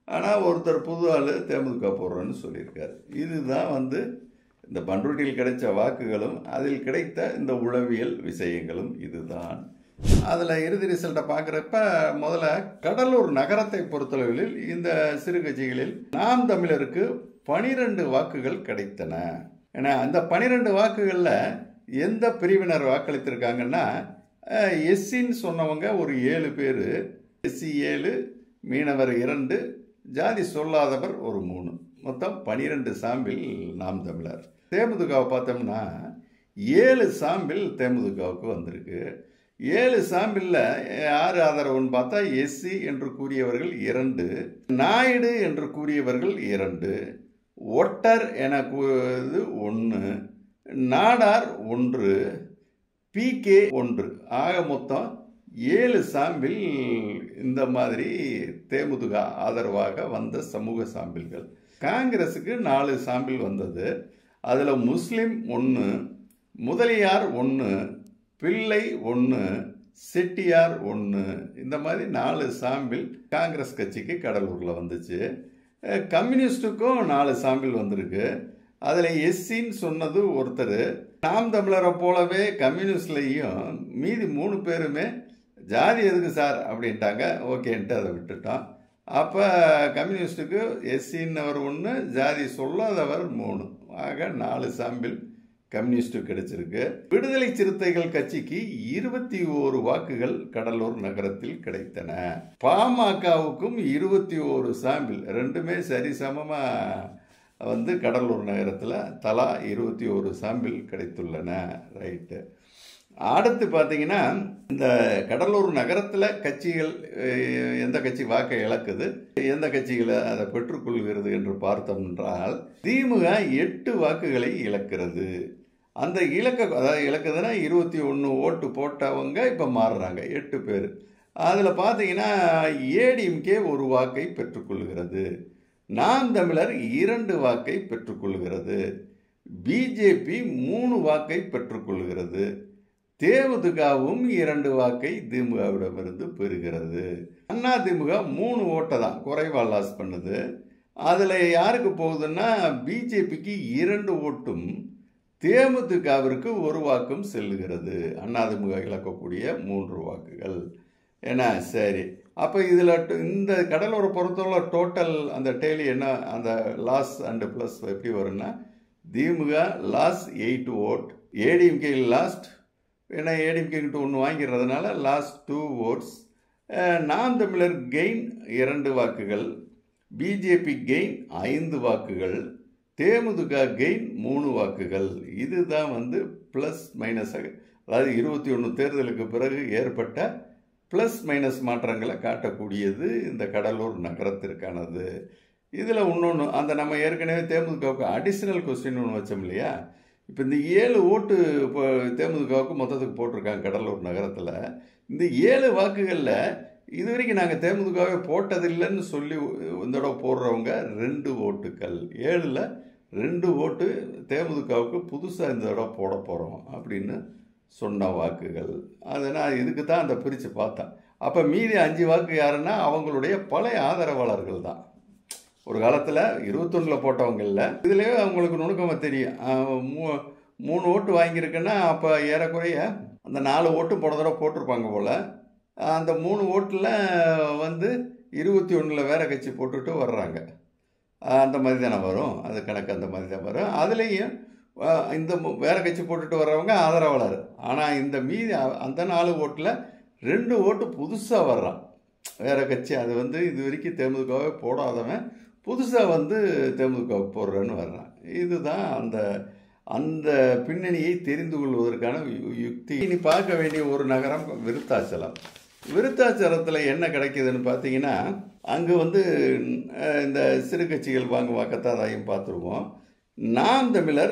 ஆனால் ஒருத்தர் புது ஆள் தேமுதிக போடுறோன்னு சொல்லியிருக்காரு இதுதான் வந்து இந்த பண்ருட்டியில் கிடைச்ச வாக்குகளும் அதில் கிடைத்த இந்த உளவியல் விஷயங்களும் இதுதான் அதில் இறுதி ரிசல்ட்டை பார்க்குறப்ப முதல்ல கடலூர் நகரத்தை பொறுத்தளவில் இந்த சிறு கட்சிகளில் நாம் தமிழருக்கு பனிரெண்டு வாக்குகள் கிடைத்தன ஏன்னா அந்த பனிரெண்டு வாக்குகளில் எந்த பிரிவினர் வாக்களித்திருக்காங்கன்னா எஸ்சின்னு சொன்னவங்க ஒரு ஏழு பேர் எஸ்சி ஏழு மீனவர் இரண்டு ஜாதி சொல்லாதவர் ஒரு மூணு மொத்தம் பனிரெண்டு சாம்பிள் நாம் தமிழர் தேமுதிகவை பார்த்தோம்னா ஏழு சாம்பிள் தேமுதிகவுக்கு வந்திருக்கு ஏழு சாம்பிளில் யார் ஆதரவுன்னு பார்த்தா எஸ்சி என்று கூறியவர்கள் இரண்டு நாயுடு என்று கூறியவர்கள் இரண்டு ஒட்டர் என கூறுவது ஒன்று நாடார் ஒன்று பிகே ஒன்று ஆக மொத்தம் ஏழு சாம்பிள் இந்த மாதிரி தேமுதிக ஆதரவாக வந்த சமூக சாம்பிள்கள் காங்கிரஸுக்கு நாலு சாம்பிள் வந்தது அதில் முஸ்லிம் ஒன்று முதலியார் ஒன்று பிள்ளை ஒன்று செட்டியார் ஒன்று இந்த மாதிரி நாலு சாம்பிள் காங்கிரஸ் கட்சிக்கு கடலூரில் வந்துச்சு கம்யூனிஸ்டுக்கும் நாலு சாம்பிள் வந்திருக்கு அதில் எஸ்சின்னு சொன்னது ஒருத்தர் நாம் தமிழரை போலவே கம்யூனிஸ்ட்லேயும் மீதி மூணு பேருமே ஜாதி எதுக்கு சார் அப்படின்ட்டாங்க ஓகேன்ட்டு அதை விட்டுட்டோம் அப்போ கம்யூனிஸ்ட்டுக்கு எஸ்சின்னவர் ஒன்று ஜாதி சொல்லாதவர் மூணு ஆக நாலு சாம்பிள் கம்யூனிஸ்ட்டு கிடைச்சிருக்கு விடுதலை சிறுத்தைகள் கட்சிக்கு இருபத்தி ஓரு வாக்குகள் கடலூர் நகரத்தில் கிடைத்தன பாமகவுக்கும் இருபத்தி ஓரு சாம்பிள் ரெண்டுமே சரிசமமாக வந்து கடலூர் நகரத்தில் தலா இருபத்தி ஒரு சாம்பிள் கிடைத்துள்ளன ரைட்டு அடுத்து பார்த்தீங்கன்னா இந்த கடலூர் நகரத்தில் கட்சிகள் எந்த கட்சி வாக்கை இழக்குது எந்த கட்சிகளை அதை பெற்றுக்கொள்கிறது என்று பார்த்தோம் என்றால் திமுக எட்டு வாக்குகளை இழக்கிறது அந்த இலக்க அதாவது இலக்குதுன்னா இருபத்தி ஒன்று ஓட்டு போட்டவங்க இப்போ மாறுறாங்க எட்டு பேர் அதில் பார்த்தீங்கன்னா ஏடிஎம்கே ஒரு வாக்கை பெற்றுக்கொள்கிறது நாம் தமிழர் இரண்டு வாக்கை பெற்றுக்கொள்கிறது பிஜேபி மூணு வாக்கை பெற்றுக்கொள்கிறது தேமுதிகவும் இரண்டு வாக்கை திமுகவிடமிருந்து பெறுகிறது அண்ணா திமுக மூணு ஓட்டை தான் குறைவா லாஸ் பண்ணுது அதில் யாருக்கு போகுதுன்னா பிஜேபிக்கு இரண்டு ஓட்டும் தேமுதிகவிற்கு ஒரு வாக்கும் செல்லுகிறது அதிமுக இழக்கக்கூடிய மூன்று வாக்குகள் ஏன்னா சரி அப்போ இதில் இந்த கடலோர பொறுத்தவரை டோட்டல் அந்த டேலி என்ன அந்த லாஸ் அண்டு ப்ளஸ் எப்படி வரும்னா DMK loss eight vote ADMK lost ஏன்னா ஏடிஎம்கே ஒன்று வாங்கிறதுனால லாஸ்ட் டூ ஓட்ஸ் நாம் தமிழர் கெயின் இரண்டு வாக்குகள் பிஜேபி கெயின் ஐந்து வாக்குகள் தேமுதிக கெயின் மூணு வாக்குகள் இதுதான் வந்து ப்ளஸ் மைனஸ் அதாவது இருபத்தி ஒன்று தேர்தலுக்கு பிறகு ஏற்பட்ட ப்ளஸ் மைனஸ் மாற்றங்களை காட்டக்கூடியது இந்த கடலூர் நகரத்திற்கானது இதில் இன்னொன்று அந்த நம்ம ஏற்கனவே தேமுதிகவுக்கு அடிஷ்னல் கொஸ்டின் ஒன்று வச்சோம் இல்லையா இப்போ இந்த ஏழு ஓட்டு இப்போ தேமுதிகவுக்கு மொத்தத்துக்கு போட்டிருக்காங்க கடலூர் நகரத்தில் இந்த ஏழு வாக்குகளில் இது வரைக்கும் நாங்கள் தேமுதிகவே போட்டதில்லைன்னு சொல்லி இந்த தடவை போடுறவங்க ரெண்டு ஓட்டுக்கள் ஏழில் ரெண்டு ஓட்டு தேமுதிகவுக்கு புதுசாக இந்த தடவை போட போகிறோம் அப்படின்னு சொன்ன வாக்குகள் அதனால் இதுக்கு தான் அந்த பிரித்து பார்த்தேன் அப்போ மீதி அஞ்சு வாக்கு யாருன்னா அவங்களுடைய பழைய ஆதரவாளர்கள் தான் ஒரு காலத்தில் இருபத்தொன்னில் போட்டவங்களில் இதுலேயே அவங்களுக்கு நுணுக்கமாக தெரியும் மூ மூணு ஓட்டு வாங்கியிருக்குன்னா அப்போ ஏறக்குறைய அந்த நாலு ஓட்டு போன தடவை போட்டிருப்பாங்க போல் அந்த மூணு ஓட்டில் வந்து இருபத்தி ஒன்றில் வேற கட்சி போட்டுட்டு வர்றாங்க அந்த மாதிரி தானே வரும் அது கணக்கு அந்த மாதிரி தான் வரும் அதுலேயும் இந்த வேற கட்சி போட்டுட்டு வர்றவங்க ஆதரவாளர் ஆனால் இந்த மீதி அந்த நாலு ஓட்டில் ரெண்டு ஓட்டு புதுசாக வர்றான் வேற கட்சி அது வந்து இது வரைக்கும் தேமுதிகவே போடாதவன் புதுசாக வந்து தேமுதிகவுக்கு போடுறேன்னு வர்றான் இதுதான் அந்த அந்த பின்னணியை தெரிந்து கொள்வதற்கான யுக்தி இனி பார்க்க வேண்டிய ஒரு நகரம் விருத்தாச்சலம் விருத்தாச்சலத்தில் என்ன கிடைக்குதுன்னு பார்த்தீங்கன்னா அங்கே வந்து இந்த சிறு கட்சிகள் வாங்க வாக்கத்தாதாயம் பார்த்துருவோம் நாம் தமிழர்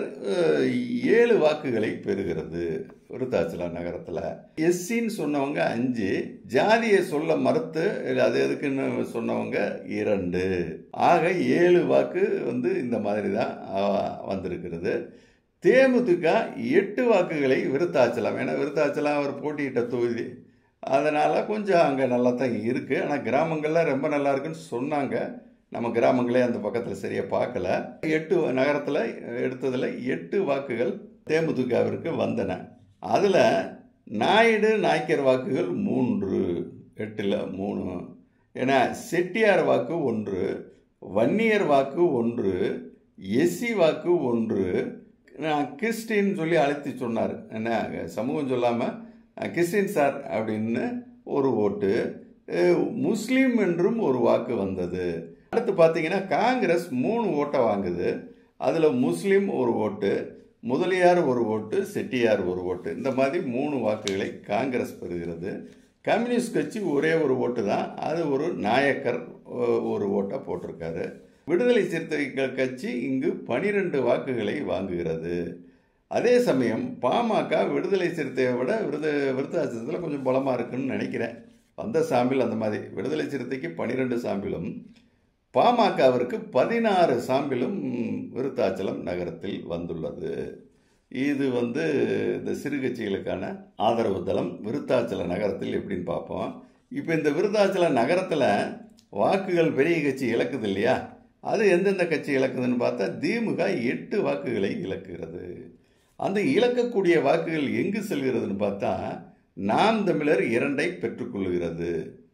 ஏழு வாக்குகளை பெறுகிறது விருத்தாச்சலம் நகரத்தில் எஸ்சின்னு சொன்னவங்க அஞ்சு ஜாதியை சொல்ல மறுத்து அது எதுக்குன்னு சொன்னவங்க இரண்டு ஆக ஏழு வாக்கு வந்து இந்த மாதிரி தான் வந்திருக்கிறது தேமுதிக எட்டு வாக்குகளை விருத்தாச்சலம் ஏன்னா விருத்தாச்சலம் அவர் போட்டியிட்ட தொகுதி அதனால் கொஞ்சம் அங்கே நல்லா தான் இருக்குது ஆனால் கிராமங்களில் ரொம்ப நல்லா இருக்குன்னு சொன்னாங்க நம்ம கிராமங்களே அந்த பக்கத்தில் சரியாக பார்க்கல எட்டு நகரத்தில் எடுத்ததில் எட்டு வாக்குகள் தேமுதிகவிற்கு வந்தன அதில் நாயுடு நாய்க்கர் வாக்குகள் மூன்று எட்டில் மூணு ஏன்னா செட்டியார் வாக்கு ஒன்று வன்னியர் வாக்கு ஒன்று எஸ்சி வாக்கு ஒன்று நான் கிறிஸ்டின் சொல்லி அழைத்து சொன்னார் என்ன சமூகம் சொல்லாமல் கிறிஸ்டின் சார் அப்படின்னு ஒரு ஓட்டு அஹ், முஸ்லீம் என்றும் ஒரு வாக்கு வந்தது அடுத்து பார்த்தீங்கன்னா காங்கிரஸ் மூணு ஓட்டை வாங்குது அதில் முஸ்லீம் ஒரு ஓட்டு முதலியார் ஒரு ஓட்டு செட்டியார் ஒரு ஓட்டு இந்த மாதிரி மூணு வாக்குகளை காங்கிரஸ் பெறுகிறது கம்யூனிஸ்ட் கட்சி ஒரே ஒரு ஓட்டு தான் அது ஒரு நாயக்கர் ஒ- ஒரு ஓட்டை போட்டிருக்காரு விடுதலை சிறுத்தைகள் கட்சி இங்கு பனிரெண்டு வாக்குகளை வாங்குகிறது அதே சமயம் பாமக விடுதலை சிறுத்தையை விட விருது விருத்தாச்சலத்தில் கொஞ்சம் பலமாக இருக்குன்னு நினைக்கிறேன் வந்த சாம்பிள் அந்த மாதிரி விடுதலை சிறுத்தைக்கு பனிரெண்டு சாம்பிளும் பாமகவிற்கு பதினாறு சாம்பிளும் விருத்தாச்சலம் நகரத்தில் வந்துள்ளது இது வந்து இந்த சிறு கட்சிகளுக்கான ஆதரவு தளம் விருத்தாச்சல நகரத்தில் எப்படின்னு பார்ப்போம் இப்போ இந்த விருத்தாச்சல நகரத்தில் வாக்குகள் பெரிய கட்சி இழக்குது இல்லையா அது எந்தெந்த கட்சி இழக்குதுன்னு பார்த்தா திமுக எட்டு வாக்குகளை இழக்குகிறது அந்த இழக்கக்கூடிய வாக்குகள் எங்கு செல்கிறதுன்னு பார்த்தா நாம் தமிழர் இரண்டை பெற்றுக்கொள்கிறது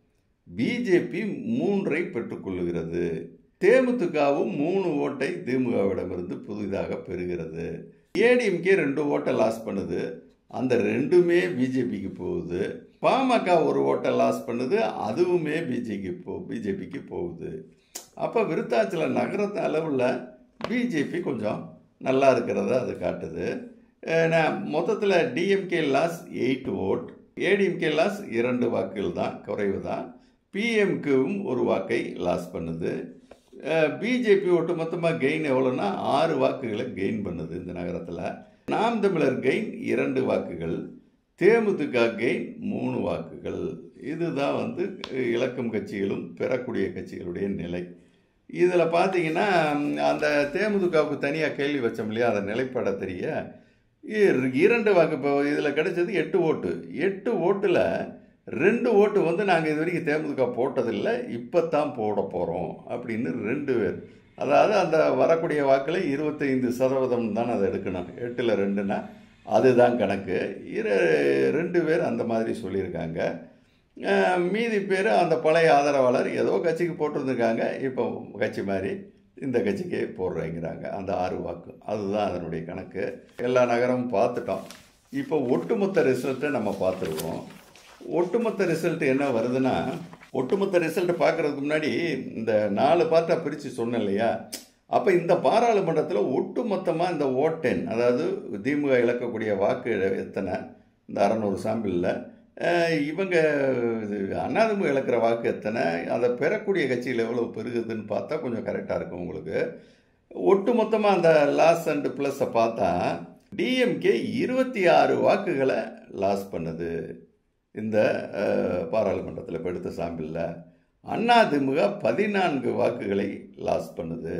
பிஜேபி மூன்றை பெற்றுக்கொள்ளுகிறது தேமுதிகவும் மூணு ஓட்டை திமுகவிடமிருந்து புதிதாக பெறுகிறது ஏடிஎம்கே ரெண்டு ஓட்டை லாஸ் பண்ணுது அந்த ரெண்டுமே பிஜேபிக்கு போகுது பாமக ஒரு ஓட்டை லாஸ் பண்ணுது அதுவுமே பிஜேபி போ பிஜேபிக்கு போகுது அப்போ விருத்தாச்சல நகரத்து அளவில் பிஜேபி கொஞ்சம் நல்லா இருக்கிறத அது காட்டுது மொத்தத்தில் DMK loss eight vote ADMK loss இரண்டு வாக்குகள் தான் குறைவு தான் பிஎம்கேவும் ஒரு வாக்கை லாஸ் பண்ணுது பிஜேபி ஒட்டுமொத்தமாக கெயின் எவ்வளோன்னா ஆறு வாக்குகளை கெயின் பண்ணுது இந்த நகரத்தில் நாம் தமிழர் கெயின் இரண்டு வாக்குகள் தேமுதிக கெயின் மூணு வாக்குகள் இதுதான் வந்து இலக்கும் கட்சிகளும் பெறக்கூடிய கட்சிகளுடைய நிலை இதில் பார்த்தீங்கன்னா அந்த தேமுதிகவுக்கு தனியாக கேள்வி வச்சோம் இல்லையா அதை நிலைப்பட தெரிய இ- இரண்டு வாக்கு இப்போ இதில் கிடைச்சது எட்டு ஓட்டு எட்டு ஓட்டில் ரெண்டு ஓட்டு வந்து நாங்கள் இது வரைக்கும் தேமுதிக போட்டதில்லை இப்போ தான் போட போகிறோம் அப்படின்னு ரெண்டு பேர் அதாவது அந்த வரக்கூடிய வாக்கில் இருபத்தைந்து சதவீதம் தான் அதை எடுக்கணும் எட்டில் ரெண்டுனா அதுதான் கணக்கு இரு ரெண்டு பேர் அந்த மாதிரி சொல்லியிருக்காங்க அஹ் மீதி பேர் அந்த பழைய ஆதரவாளர் ஏதோ கட்சிக்கு போட்டிருந்துருக்காங்க இப்போ கட்சி மாதிரி இந்த கட்சிக்கு போடுறேங்கிறாங்க அந்த ஆறு வாக்கு அதுதான் அதனுடைய கணக்கு எல்லா நகரமும் பார்த்துட்டோம் இப்போ ஒட்டுமொத்த ரிசல்ட்டை நம்ம பார்த்துருக்கோம் ஒட்டுமொத்த ரிசல்ட் என்ன வருதுன்னா ஒட்டுமொத்த ரிசல்ட் பார்க்கறதுக்கு முன்னாடி இந்த நாலு பார்ட்டா பிரித்து சொன்னேன் இல்லையா அப்போ இந்த பாராளுமன்றத்தில் ஒட்டுமொத்தமாக இந்த ஓட்டென் அதாவது திமுக இழக்கக்கூடிய வாக்கு எத்தனை இந்த அறநூறு சாம்பிளில் இவங்க இது அதிமுக இழக்கிற வாக்கு எத்தனை அதை பெறக்கூடிய கட்சியில் எவ்வளோ பெருகுதுன்னு பார்த்தா கொஞ்சம் கரெக்டாக இருக்கும் உங்களுக்கு ஒட்டுமொத்தமாக அந்த லாஸ் அண்ட் ப்ளஸ்ஸை பார்த்தா டிஎம்கே இருபத்தி ஆறு வாக்குகளை லாஸ் பண்ணுது இந்த பாராளுமன்றத்தில் இப்போ எடுத்த சாம்பிளில் அதிமுக பதினான்கு வாக்குகளை லாஸ் பண்ணுது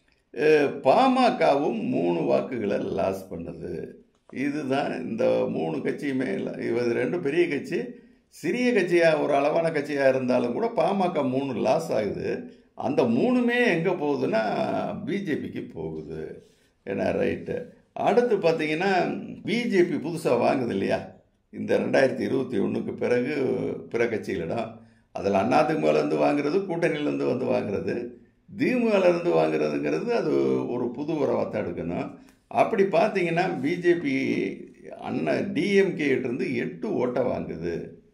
அஹ், பாமகவும் மூணு வாக்குகளை லாஸ் பண்ணுது இதுதான் இந்த மூணு கட்சியுமே இல்ல- இது ரெண்டும் பெரிய கட்சி சிறிய கட்சியாக ஒரு அளவான கட்சியாக இருந்தாலும் கூட பாமக மூணு லாஸ் ஆகுது அந்த மூணுமே எங்கே போகுதுன்னா பிஜேபிக்கு போகுது ஏன்னா ரைட்டு அடுத்து பார்த்தீங்கன்னா பிஜேபி புதுசாக வாங்குது இல்லையா இந்த ரெண்டாயிரத்தி இருபத்தி ஒன்றுக்கு பிறகு பிற கட்சிகளிடம் அதில் அதிமுகலேருந்து வாங்குறது கூட்டணியிலேருந்து வந்து வாங்குறது திமுகலேருந்து வாங்குறதுங்கிறது அது ஒரு புது உறவாக எடுக்கணும் அப்படி பார்த்தீங்கன்னா பிஜேபி அண்ணா டிஎம்கேட்டிருந்து எட்டு ஓட்டை வாங்குது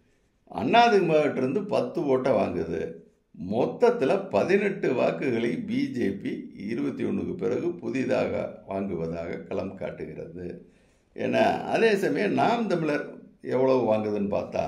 அண்ணாதிமுகட்டிருந்து பத்து ஓட்டை வாங்குது மொத்தத்தில் பதினெட்டு வாக்குகளை பிஜேபி இருபத்தி ஒன்றுக்கு பிறகு புதிதாக வாங்குவதாக களம் காட்டுகிறது ஏன்னா அதே சமயம் நாம் தமிழர் எவ்வளவு வாங்குதுன்னு பார்த்தா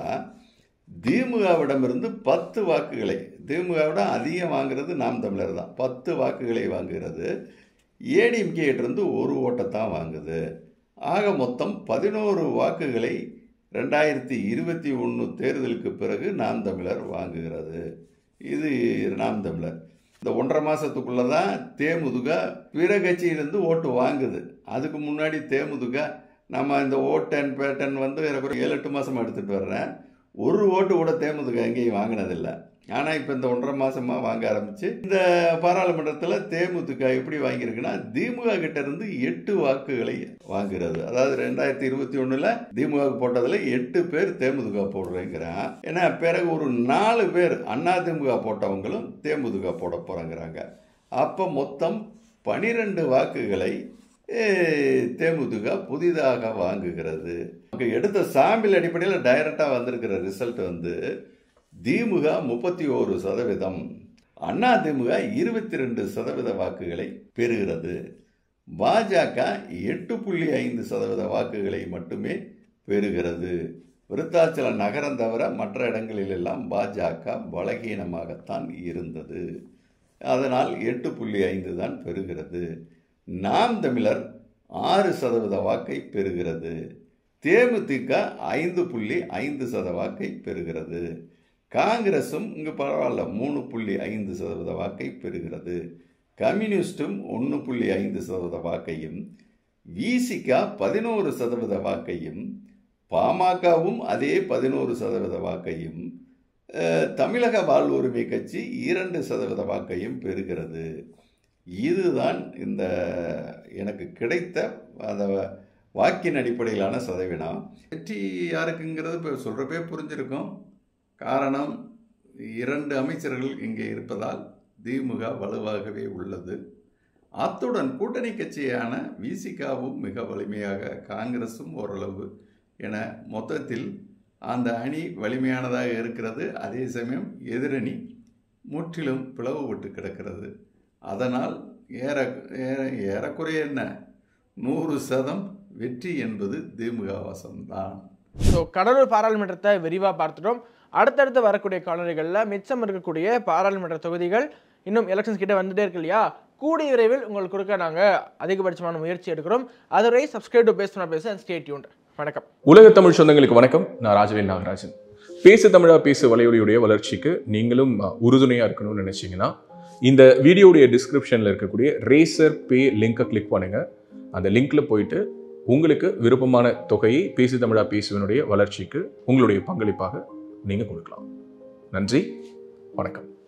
திமுகவிடமிருந்து பத்து வாக்குகளை திமுகவிட அதிகம் வாங்குறது நாம் தமிழர் தான் பத்து வாக்குகளை வாங்குகிறது ஏடிஎம்கேட்டிருந்து ஒரு ஓட்டை தான் வாங்குது ஆக மொத்தம் பதினோரு வாக்குகளை ரெண்டாயிரத்தி இருபத்தி ஒன்று தேர்தலுக்கு பிறகு நாம் தமிழர் வாங்குகிறது இது நாம் தமிழர் இந்த ஒன்றரை மாதத்துக்குள்ளே தான் தேமுதுக பிற கட்சியிலேருந்து ஓட்டு வாங்குது அதுக்கு முன்னாடி தேமுதுக நம்ம இந்த ஓட்டன் பேட்டன் வந்து எனக்கு ஒரு ஏழு எட்டு மாதமாக எடுத்துகிட்டு வர்றேன் ஒரு ஓட்டு கூட தேமுதுக எங்கேயும் வாங்கினதில்லை ஆனால் இப்போ இந்த ஒன்றரை மாசமா வாங்க ஆரம்பிச்சு இந்த பாராளுமன்றத்தில் தேமுதிக எப்படி வாங்கியிருக்குன்னா திமுக கிட்ட இருந்து எட்டு வாக்குகளை வாங்குறது அதாவது ரெண்டாயிரத்தி இருபத்தி ஒண்ணுல திமுக போட்டதுல எட்டு பேர் தேமுதிக போடுறேங்கிறான் ஏன்னா பிறகு ஒரு நாலு பேர் அண்ணா திமுக போட்டவங்களும் தேமுதிக போட போறாங்கிறாங்க அப்போ மொத்தம் பனிரெண்டு வாக்குகளை eh, தேமுதிக புதிதாக வாங்குகிறது அங்க எடுத்த சாம்பிள் அடிப்படையில் டைரக்டாக வந்திருக்கிற ரிசல்ட் வந்து திமுக முப்பத்தி ஓரு சதவீதம் அண்ணா திமுக இருபத்தி ரெண்டு சதவீத வாக்குகளை பெறுகிறது பாஜக எட்டு புள்ளி ஐந்து சதவீத வாக்குகளை மட்டுமே பெறுகிறது விருத்தாச்சலம் நகரம் தவிர மற்ற இடங்களிலெல்லாம் பாஜக பலகீனமாகத்தான் இருந்தது அதனால் எட்டு புள்ளி ஐந்து தான் பெறுகிறது நாம் தமிழர் ஆறு சதவீத வாக்கை பெறுகிறது தேமுதிக ஐந்து புள்ளி ஐந்து சத வாக்கை பெறுகிறது காங்கிரஸும் இங்கு பரவாயில்ல மூணு புள்ளி ஐந்து சதவீத வாக்கை பெறுகிறது கம்யூனிஸ்டும் ஒன்று புள்ளி ஐந்து சதவீத வாக்கையும் விசிகா பதினோரு சதவீத வாக்கையும் பாமகவும் அதே பதினோரு சதவீத வாக்கையும் அஹ், தமிழக வாழ்வுரிமை கட்சி இரண்டு சதவீத வாக்கையும் பெறுகிறது இதுதான் இந்த எனக்கு கிடைத்த அந்த வாக்கின் அடிப்படையிலான சதவீதம் வெற்றி யாருக்குங்கிறது இப்போ சொல்கிறப்பே புரிஞ்சிருக்கும் காரணம் இரண்டு அமைச்சர்கள் இங்கே இருப்பதால் திமுக வலுவாகவே உள்ளது அத்துடன் கூட்டணி கட்சியான விசிகாவும் மிக வலிமையாக காங்கிரஸும் ஓரளவு என மொத்தத்தில் அந்த அணி வலிமையானதாக இருக்கிறது அதே சமயம் எதிரணி முற்றிலும் பிளவுபட்டு கிடக்கிறது அதனால் ஏற ஏற- ஏறக்குறைய என்ன நூறு சதம் வெற்றி என்பது திமுக வசம்தான் ஸோ கடலூர் பாராளுமன்றத்தை விரிவாக பார்த்துட்டோம் அடுத்தடுத்து வரக்கூடிய காணொலிகளில் மிச்சம் இருக்கக்கூடிய பாராளுமன்ற தொகுதிகள் இன்னும் எலெக்ஷன்ஸ் கிட்ட வந்துட்டே இருக்கு இல்லையா கூடிய விரைவில் உங்களுக்கு கொடுக்க நாங்கள் அதிகபட்சமான முயற்சி எடுக்கிறோம் அதுவரை சப்ஸ்கிரைப் டு பேஸ் பேச ஸ்டே டியூன்ட் வணக்கம் உலக தமிழ் சொந்தங்களுக்கு வணக்கம் நான் ராஜவேல் நாகராஜன் பேசு தமிழா பேசு வலையொலியுடைய வளர்ச்சிக்கு நீங்களும் அஹ், உறுதுணையா இருக்கணும்னு நினைச்சீங்கன்னா இந்த வீடியோடைய டிஸ்கிரிப்ஷன்ல இருக்கக்கூடிய ரேசர் பே லிங்கை கிளிக் பண்ணுங்க அந்த லிங்க்ல போயிட்டு உங்களுக்கு விருப்பமான தொகையை பேசு தமிழா பேசுவனுடைய வளர்ச்சிக்கு உங்களுடைய பங்களிப்பாக நீங்க கொடுக்கலாம் நன்றி வணக்கம்